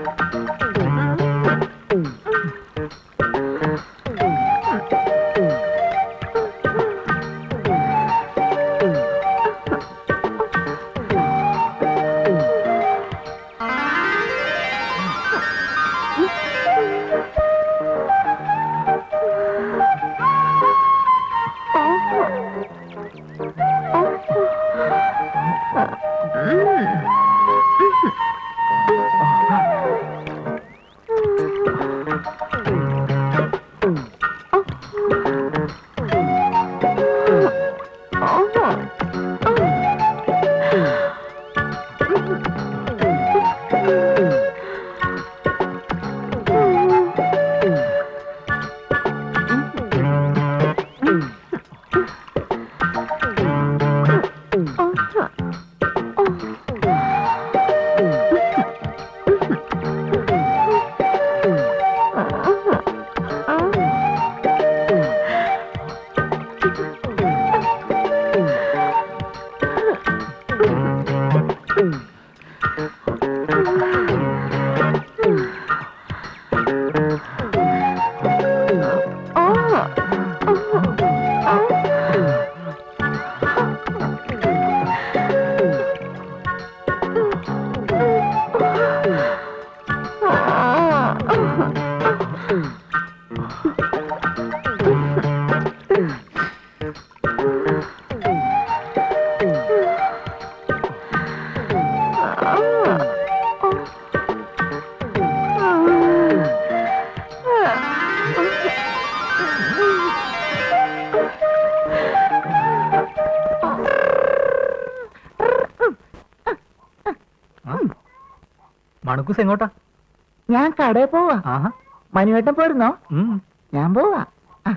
മണക്കൂസ് എങ്ങോട്ടാ ഞാൻ കടയിൽ പോവാ ആഹാ മനുവേട്ടൻ പോരുന്നോ ഉം. ഞാൻ പോവാ ആ,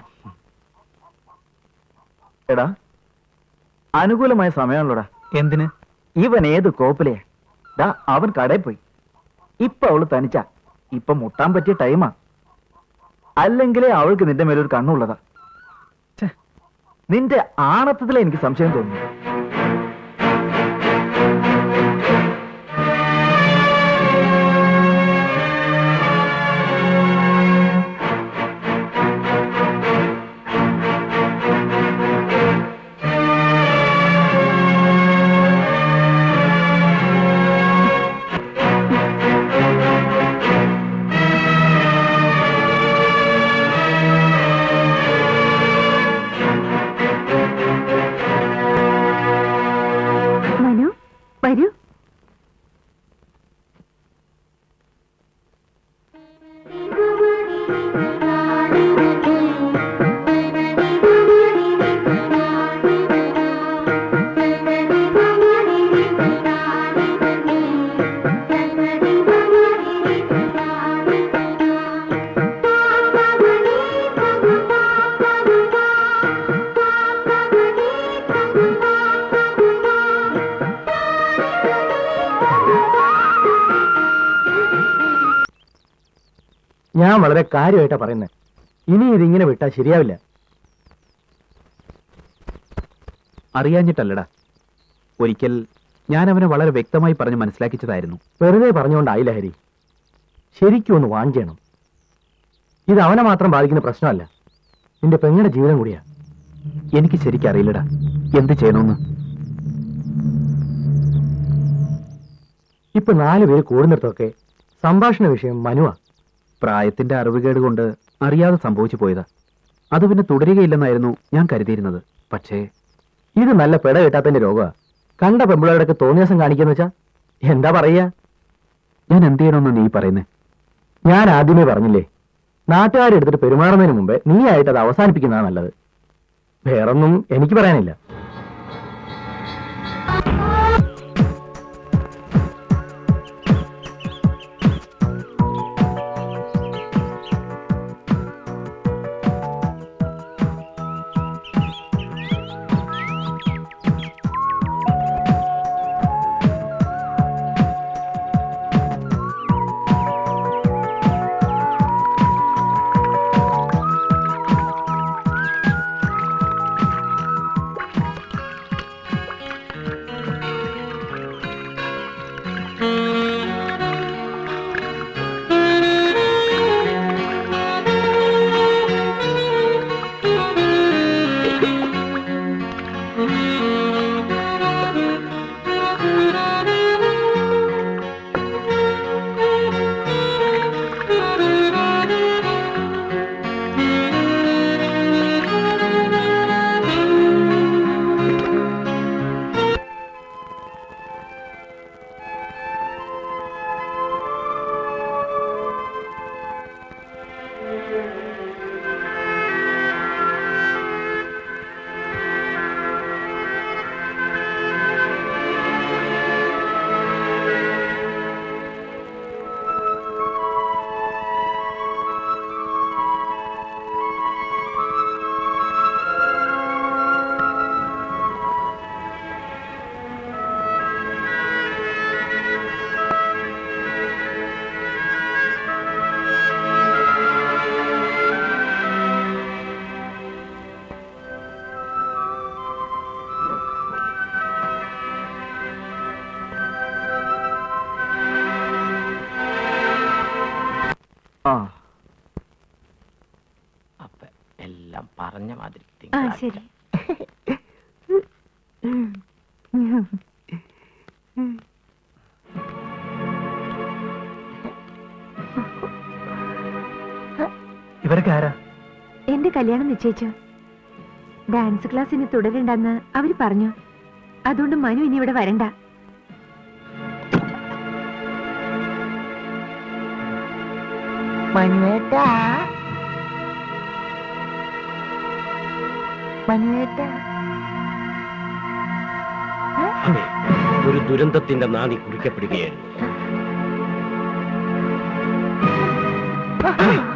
എടാ അനുകൂലമായ സമയമാണല്ലോടാ എന്തിന് ഇവൻ ഏത് കോപ്പിലേ ഡാ അവൻ കടയിൽ പോയി ഇപ്പൊ അവള് തനിച്ച ഇപ്പൊ മുട്ടാൻ പറ്റിയ ടൈമാ അല്ലെങ്കിലേ അവൾക്ക് നിന്റെ മേലൊരു കണ്ണുള്ളതാ ഛെ, നിന്റെ ആണത്തത്തിലെ എനിക്ക് സംശയം തോന്നുന്നു മനു വരൂ ഞാൻ വളരെ കാര്യമായിട്ടാ പറയുന്നത് ഇനി ഇതിങ്ങനെ വിട്ടാൽ ശരിയാവില്ല അറിയാഞ്ഞിട്ടല്ലടാ ഒരിക്കൽ ഞാൻ അവനെ വളരെ വ്യക്തമായി പറഞ്ഞ് മനസ്സിലാക്കിച്ചതായിരുന്നു വെറുതെ പറഞ്ഞുകൊണ്ടായില്ല ഹരി ശരിക്കും ഒന്ന് വാൺ ചെയ്യണം ഇത് അവനെ മാത്രം ബാധിക്കുന്ന പ്രശ്നമല്ല നിന്റെ പെങ്ങളുടെ ജീവിതം കൂടിയാ എനിക്ക് ശരിക്കും അറിയില്ലടാ എന്ത് ചെയ്യണമെന്ന് ഇപ്പൊ നാല് പേര് കൂടുന്നിടത്തൊക്കെ സംഭാഷണ വിഷയം മനുവാ പ്രായത്തിന്റെ അറിവുകേട് കൊണ്ട് അറിയാതെ സംഭവിച്ചു പോയതാ അത് പിന്നെ തുടരുകയില്ലെന്നായിരുന്നു ഞാൻ കരുതിയിരുന്നത് പക്ഷേ ഇത് നല്ല പെട കിട്ടാത്തതിന്റെ രോഗമാ കണ്ട പെമ്പിളോടൊക്കെ തോന്നിയാസം കാണിക്കുന്ന വെച്ചാ എന്താ പറയാ ഞാൻ എന്ത് ചെയ്യണമെന്ന് നീ പറയുന്നേ ഞാൻ ആദ്യമേ പറഞ്ഞില്ലേ നാട്ടുകാരെടുത്തിട്ട് പെരുമാറുന്നതിന് മുമ്പേ നീ ആയിട്ട് അത് അവസാനിപ്പിക്കുന്നതാ നല്ലത് വേറൊന്നും എനിക്ക് പറയാനില്ല ആ അപ്പൊ എല്ലാം പറഞ്ഞ മാതിരി ആ തിങ്കളാഴ്ച. ശരി ഇവരൊക്കെ ആരാ എന്റെ കല്യാണം നിശ്ചയിച്ചു ഡാൻസ് ക്ലാസ് ഇനി തുടരണ്ടെന്ന് അവര് പറഞ്ഞു അതുകൊണ്ട് മനു ഇനി ഇവിടെ വരണ്ട മനുവേട്ടാ മനുവേട്ടാ അതെ ഒരു ദുരന്തത്തിന്റെ നാടി കുറിക്കപ്പെടുകയായിരുന്നു ആ